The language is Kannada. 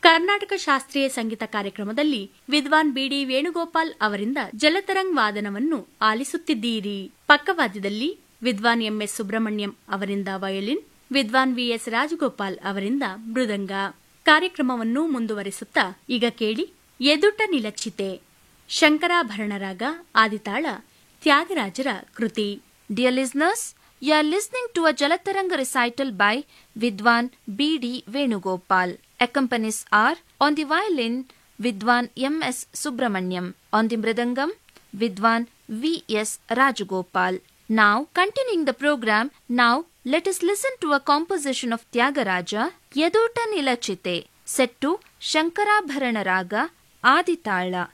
ಕರ್ನಾಟಕ ಶಾಸ್ತ್ರೀಯ ಸಂಗೀತ ಕಾರ್ಯಕ್ರಮದಲ್ಲಿ ವಿದ್ವಾನ್ ಬಿಡಿ ವೇಣುಗೋಪಾಲ್ ಅವರಿಂದ ಜಲತರಂಗ್ ವಾದನವನ್ನು ಆಲಿಸುತ್ತಿದ್ದೀರಿ ಪಕ್ಕವಾದ್ಯದಲ್ಲಿ ವಿದ್ವಾನ್ ಎಂಎಸ್ ಸುಬ್ರಹ್ಮಣ್ಯಂ ಅವರಿಂದ ವಯೋಲಿನ್ ವಿದ್ವಾನ್ ವಿಎಸ್ ರಾಜಗೋಪಾಲ್ ಅವರಿಂದ ಮೃದಂಗ ಕಾರ್ಯಕ್ರಮವನ್ನು ಮುಂದುವರಿಸುತ್ತಾ ಈಗ ಕೇಳಿ ಎದುಟ ನಿಲಚಿತೆ ಶಂಕರಾಭರಣರಾಗ ಆದಿತಾಳ ತ್ಯಾಗರಾಜರ ಕೃತಿ Dear listeners, you are listening to a Jalataranga recital by Vidwan B.D. Venugopal. Accompanies are on the violin Vidwan M.S. Subramanyam, on the mridangam Vidwan V.S. Rajagopal. Now, continuing the program, now let us listen to a composition of Tyagaraja, Yadota Nilachite, set to Shankarabharana Raga, Aditala.